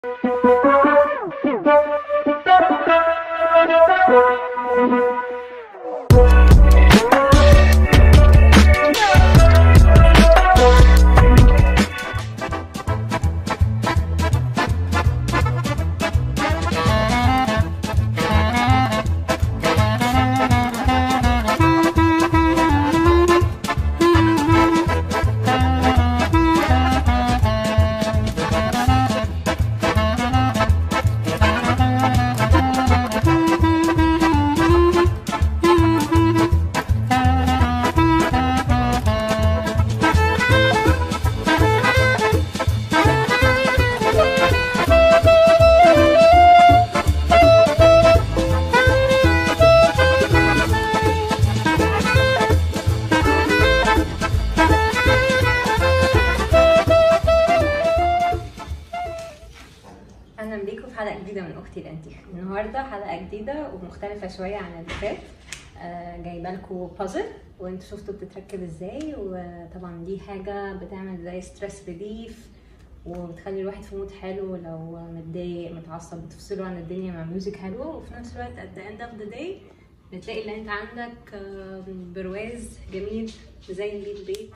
اهلا بيكم في حلقه جديده من اختي الانتيك النهارده حلقه جديده ومختلفه شويه عن اللي فات آه جايبه لكم بازل وانتوا شفتوا بتتركب ازاي وطبعا دي حاجه بتعمل زي ستريس ريليف وبتخلي الواحد في مود حلو لو متضايق متعصب بتفصله عن الدنيا مع ميوزك حلوه وفي نفس الوقت at the end of the day بتلاقي ان انت عندك آه، برواز جميل مزين بيه البيت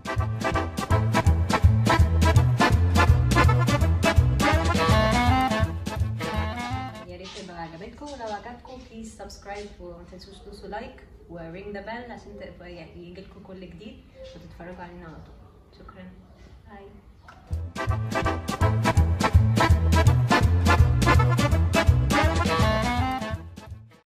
يا ريت تبقى عجبتكم ولو عجبكم بليز سبسكرايب وما تنسوش تدوسوا لايك ورينج ذا بيل عشان تبقى يعني يجيلكم كل جديد وتتفرجوا علينا على طول شكرا باي